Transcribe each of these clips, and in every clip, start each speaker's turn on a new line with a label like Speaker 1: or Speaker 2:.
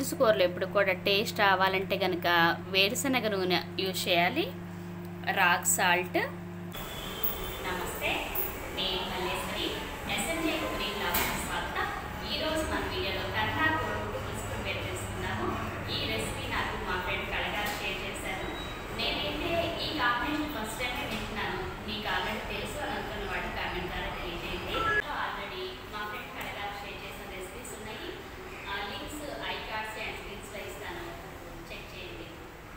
Speaker 1: పులుసు కూరలు ఎప్పుడు కూడా టేస్ట్ రావాలంటే కనుక వేరుశనగ నూనె యూజ్ చేయాలి రాక్ సాల్ట్ నమస్తే నేను మల్లేశ్వరి ఎస్ఎంజే కుకింగ్ క్లాస్ స్వాగతం ఈరోజు మన వీడియోలో కన్నా కోడిగుడ్డు పులుసు ప్రిపేర్ చేస్తున్నాము ఈ రెసిపీ నాకు మా ఫ్రెండ్ కళగారు షేర్ చేశారు నేనైతే ఈ కాంబినేషన్ ఫస్ట్ టైం వింటున్నాను మీకు ఆల్రెడీ తెలుసు అని అనుకున్న వాటి కామెంట్ ద్వారా తెలియజేయండి ఆల్రెడీ మా ఫ్రెండ్ కళగారు షేర్ చేసిన రెసిపీస్ ఉన్నాయి ఆ లింక్స్ ఐ కార్డ్స్ అండ్ స్క్రీన్స్లో ఇస్తాను చెక్ చేయండి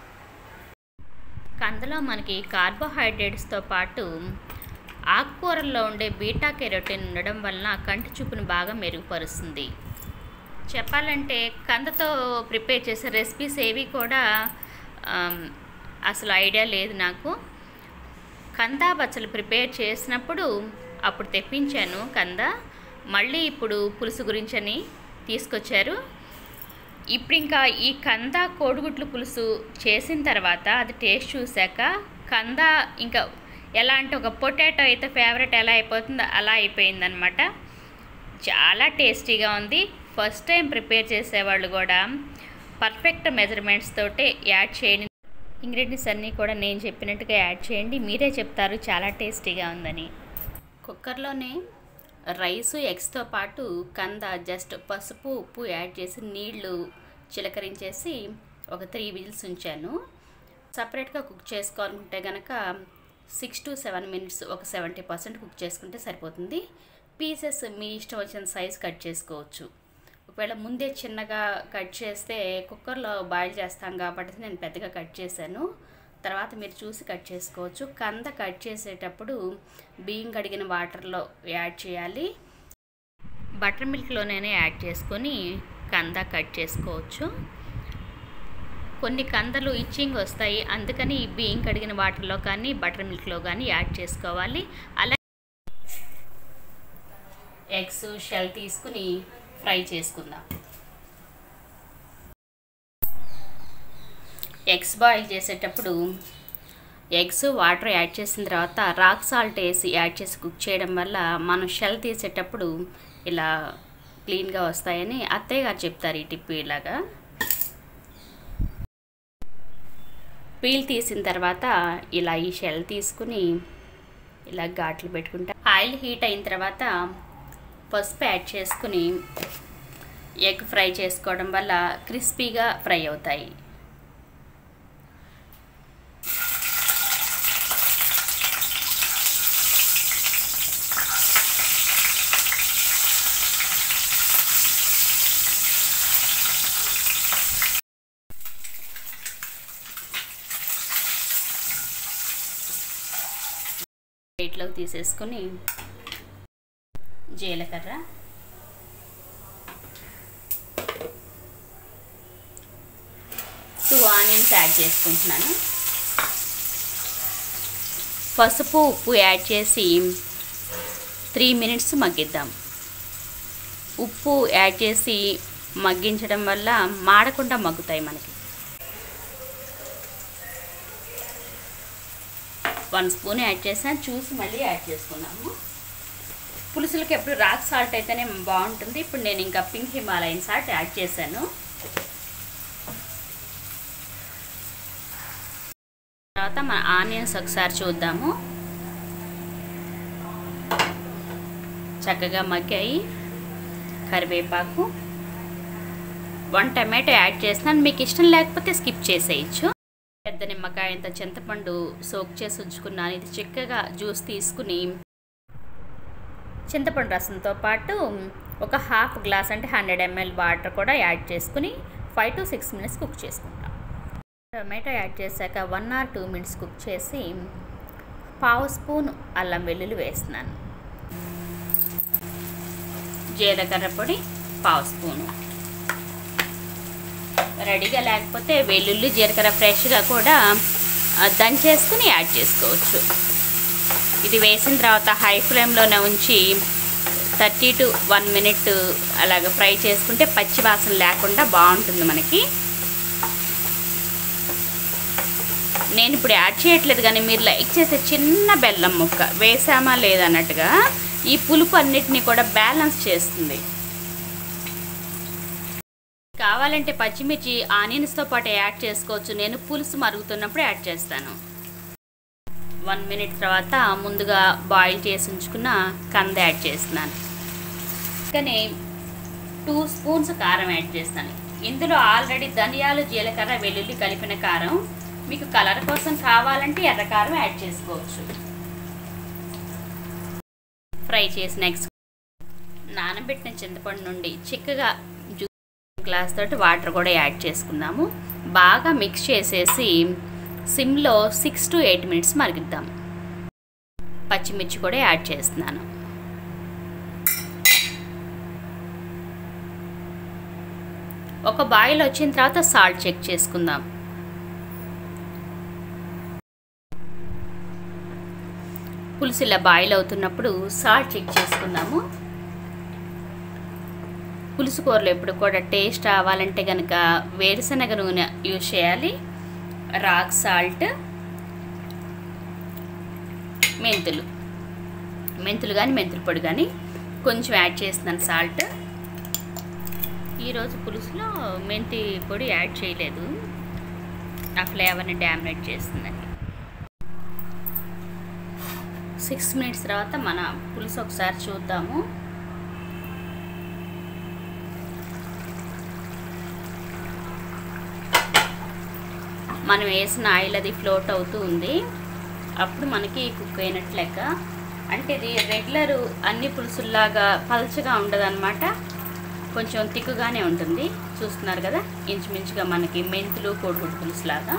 Speaker 1: కందలో మనకి కార్బోహైడ్రేట్స్తో పాటు ఆకుకూరల్లో ఉండే బీటా కెరోటిన్ ఉండడం వలన కంటి చూపును బాగా మెరుగుపరుస్తుంది చెప్పాలంటే కందతో ప్రిపేర్ చేసే రెసిపీస్ ఏవి కూడా ఆమ్, అసలు ఐడియా లేదు నాకు కందా బచ్చలు ప్రిపేర్ చేసినప్పుడు అప్పుడు తెప్పించాను కంద మళ్ళీ ఇప్పుడు పులుసు గురించని తీసుకొచ్చారు ఇప్పుడు ఇంకా ఈ కంద కోడిగుడ్లు పులుసు చేసిన తర్వాత అది టేస్ట్ చూశాక కంద ఇంకా ఎలా అంటే ఒక పొటాటో అయితే ఫేవరెట్ ఎలా అయిపోతుందో అలా అయిపోయిందనమాట చాలా టేస్టీగా ఉంది ఫస్ట్ టైం ప్రిపేర్ చేసేవాళ్ళు కూడా పర్ఫెక్ట్ మెజర్మెంట్స్ తోటి యాడ్ చేయండి ఇంగ్రీడియంట్స్ అన్నీ కూడా నేను చెప్పినట్టుగా యాడ్ చేయండి మీరే చెప్తారు చాలా టేస్టీగా ఉందని కుక్కర్లోనే రైసు ఎగ్స్తో పాటు కంద జస్ట్ పసుపు ఉప్పు యాడ్ చేసి నీళ్లు చిలకరించేసి ఒక త్రీ విజిల్స్ ఉంచాను సపరేట్గా కుక్ చేసుకోవాలనుకుంటే కనుక సిక్స్ టు సెవెన్ మినిట్స్ ఒక సెవెంటీ పర్సెంట్ కుక్ చేసుకుంటే సరిపోతుంది పీసెస్ మీ ఇష్టం వచ్చిన సైజ్ కట్ చేసుకోవచ్చు ఒకవేళ ముందే చిన్నగా కట్ చేస్తే కుక్కర్లో బాయిల్ చేస్తాం కాబట్టి నేను పెద్దగా కట్ చేశాను తర్వాత మీరు చూసి కట్ చేసుకోవచ్చు కంద కట్ చేసేటప్పుడు బియ్యం కడిగిన వాటర్లో యాడ్ చేయాలి బటర్ మిల్క్లోనే యాడ్ చేసుకొని కంద కట్ చేసుకోవచ్చు కొన్ని కందలు ఇచ్చింగ్ వస్తాయి అందుకని ఈ బియ్యం కడిగిన వాటర్లో కానీ బటర్ మిల్క్లో కానీ యాడ్ చేసుకోవాలి అలా ఎగ్స్ షెల్ తీసుకుని ఫ్రై చేసుకుందాం ఎగ్స్ బాయిల్ చేసేటప్పుడు ఎగ్స్ వాటర్ యాడ్ చేసిన తర్వాత రాక్ సాల్ట్ వేసి యాడ్ చేసి కుక్ చేయడం వల్ల మనం షెల్ తీసేటప్పుడు ఇలా క్లీన్గా వస్తాయని అత్తయ్య గారు చెప్తారు ఈ టిప్ ఇలాగా పీల్ తీసిన తర్వాత ఇలా ఈ షెల్ తీసుకుని ఇలా ఘాట్లు పెట్టుకుంటా ఆయిల్ హీట్ అయిన తర్వాత పసుపు యాడ్ చేసుకుని ఎగ్ ఫ్రై చేసుకోవడం వల్ల క్రిస్పీగా ఫ్రై అవుతాయి ప్లేట్లోకి తీసేసుకొని జీలకర్ర టూ ఆనియన్స్ యాడ్ చేసుకుంటున్నాను పసుపు ఉప్పు యాడ్ చేసి త్రీ మినిట్స్ మగ్గిద్దాం ఉప్పు యాడ్ చేసి మగ్గించడం వల్ల మాడకుండా మగ్గుతాయి మనకి వన్ స్పూన్ యాడ్ చేసాను చూసి మళ్ళీ యాడ్ చేసుకున్నాము పులుసులకి ఎప్పుడు రాక్ సాల్ట్ అయితేనే బాగుంటుంది ఇప్పుడు నేను ఇంకా పింక్ హిమాలయన్ సాల్ట్ యాడ్ చేశాను తర్వాత మన ఆనియన్స్ ఒకసారి చూద్దాము చక్కగా మగ్గాయి కరివేపాకు వన్ టమాటో యాడ్ చేస్తున్నాను మీకు ఇష్టం లేకపోతే స్కిప్ చేసేయచ్చు పెద్ద నిమ్మకాయ ఇంత చింతపండు సోక్ చేసి ఉంచుకున్నాను ఇది చిక్కగా జ్యూస్ తీసుకుని చింతపండు రసంతో పాటు ఒక హాఫ్ గ్లాస్ అంటే హండ్రెడ్ ఎంఎల్ వాటర్ కూడా యాడ్ చేసుకుని five to six minutes cook చేసుకుంటాం టొమాటో యాడ్ చేశాక one or two minutes cook చేసి పావు స్పూన్ అల్లం వెల్లుల్లి వేస్తున్నాను జీలకర్ర పొడి పావు స్పూను రెడీగా లేకపోతే వెల్లుల్లి జీలకర్ర ఫ్రెష్గా కూడా ఆ, దంచేసుకుని యాడ్ చేసుకోవచ్చు ఇది వేసిన తర్వాత హై ఫ్లేమ్లోనే ఉంచి థర్టీ టు వన్ మినిట్ అలాగ ఫ్రై చేసుకుంటే పచ్చి వాసన లేకుండా బాగుంటుంది మనకి నేను ఇప్పుడు యాడ్ చేయట్లేదు కానీ మీరు లైక్ చేసే చిన్న బెల్లం ముక్క వేసామా లేదన్నట్టుగా ఈ పులుపు అన్నిటిని కూడా బ్యాలెన్స్ చేస్తుంది కావాలంటే పచ్చిమిర్చి ఆనియన్స్తో పాటు యాడ్ చేసుకోవచ్చు నేను పులుసు మరుగుతున్నప్పుడు యాడ్ చేస్తాను వన్ మినిట్ తర్వాత ముందుగా బాయిల్ చేసి ఉంచుకున్న కంద యాడ్ చేస్తున్నాను కానీ టూ స్పూన్స్ కారం యాడ్ చేస్తాను ఇందులో ఆల్రెడీ ధనియాలు జీలకర్ర వెల్లుల్లి కలిపిన కారం మీకు కలర్ కోసం కావాలంటే ఎర్ర కారం యాడ్ చేసుకోవచ్చు ఫ్రై చేసి నెక్స్ట్ నానబెట్టిన చింతపండు నుండి చిక్కగా జ్యూస్ గ్లాస్ తోటి వాటర్ కూడా యాడ్ చేసుకుందాము బాగా మిక్స్ చేసేసి సిమ్లో సిక్స్ టు ఎయిట్ మినిట్స్ మరిగిద్దాం పచ్చిమిర్చి కూడా యాడ్ చేస్తున్నాను ఒక బాయిల్ వచ్చిన తర్వాత సాల్ట్ చెక్ చేసుకుందాం పులుసు ఇలా బాయిల్ అవుతున్నప్పుడు సాల్ట్ చెక్ చేసుకుందాము పులుసు కూరలు ఎప్పుడు కూడా టేస్ట్ రావాలంటే కనుక వేరుశనగ నూనె యూజ్ చేయాలి రాక్ సాల్ట్ మెంతులు మెంతులు కానీ మెంతుల పొడి కానీ కొంచెం యాడ్ చేస్తున్నాను సాల్ట్ ఈరోజు పులుసులో మెంతి పొడి యాడ్ చేయలేదు ఆ ఫ్లేవర్ని డ్యామినేట్ చేస్తుందండి సిక్స్ మినిట్స్ తర్వాత మన పులుసు ఒకసారి చూద్దాము మనం వేసిన ఆయిల్ అది ఫ్లోట్ అవుతూ ఉంది అప్పుడు మనకి కుక్ అయినట్లు లెక్క అంటే ఇది రెగ్యులర్ అన్ని పులుసుల్లాగా పల్చగా ఉండదన్నమాట కొంచెం తిక్కుగానే ఉంటుంది చూస్తున్నారు కదా ఇంచుమించుగా మనకి మెంతులు కోడిగుడ్డు పులుసులాగా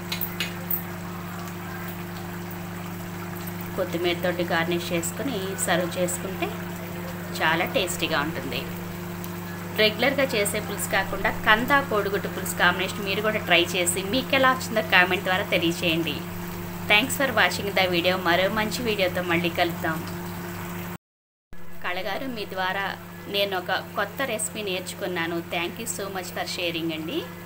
Speaker 1: కొత్తిమీరతోటి గార్నిష్ చేసుకుని సర్వ్ చేసుకుంటే చాలా టేస్టీగా ఉంటుంది రెగ్యులర్గా చేసే పులుసు కాకుండా కందా కోడిగుడ్డు పులుసు కాంబినేషన్ మీరు కూడా ట్రై చేసి మీకు ఎలా వచ్చిందో కామెంట్ ద్వారా తెలియచేయండి thanks for watching the video మరో మంచి వీడియోతో మళ్ళీ కలుద్దాం కళగారు మీ ద్వారా నేను ఒక కొత్త రెసిపీ నేర్చుకున్నాను thank you so much for sharing అండి